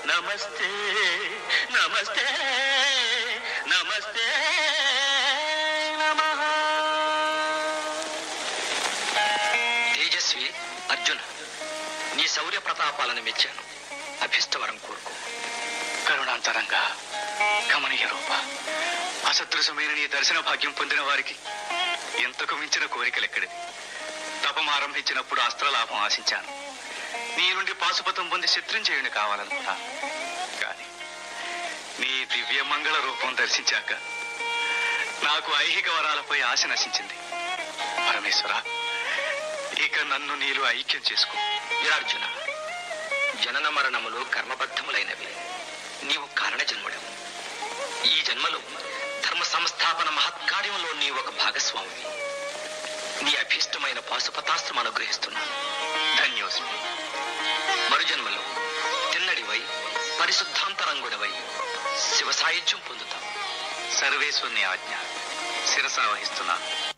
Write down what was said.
నమస్తే నమస్తే నమస్తే నమః తేజస్వి అర్జున నీ శౌర్య ప్రతాపాలను మెచ్చాను అభిష్టవరం కోరుకో కరుణాంతరంగా కమనీయ రూప అసదృశమైన నీ దర్శన భాగ్యం పొందిన వారికి ఎంతకు మించిన కోరికలెక్కడిది తపం ఆరంభించినప్పుడు అస్త్రలాభం ఆశించాను నీ నుండి పాశుపతం పొంది శత్రుంజయుని కావాలనుకున్నా కానీ నీ దివ్య మంగళ రూపం దర్శించాక నాకు ఐహిక వరాలపై ఆశ నశించింది పరమేశ్వర ఇక నన్ను నీరు ఐక్యం చేసుకో వీరార్జున జనన మరణములు కర్మబద్ధములైనవి నీవు కారణ జన్ముడవు ఈ జన్మలో ధర్మ సంస్థాపన మహత్కార్యంలో నీ ఒక భాగస్వామివి నీ అభీష్టమైన పాశుపతాస్త్రం అనుగ్రహిస్తున్నాను ధన్యోస్మి మరుజన్మలో తిన్నడివై పరిశుద్ధాంతరంగుడవై శివ సాయుధ్యం పొందుతావు సర్వేశ్వరుని ఆజ్ఞ శిరసా వహిస్తున్నాను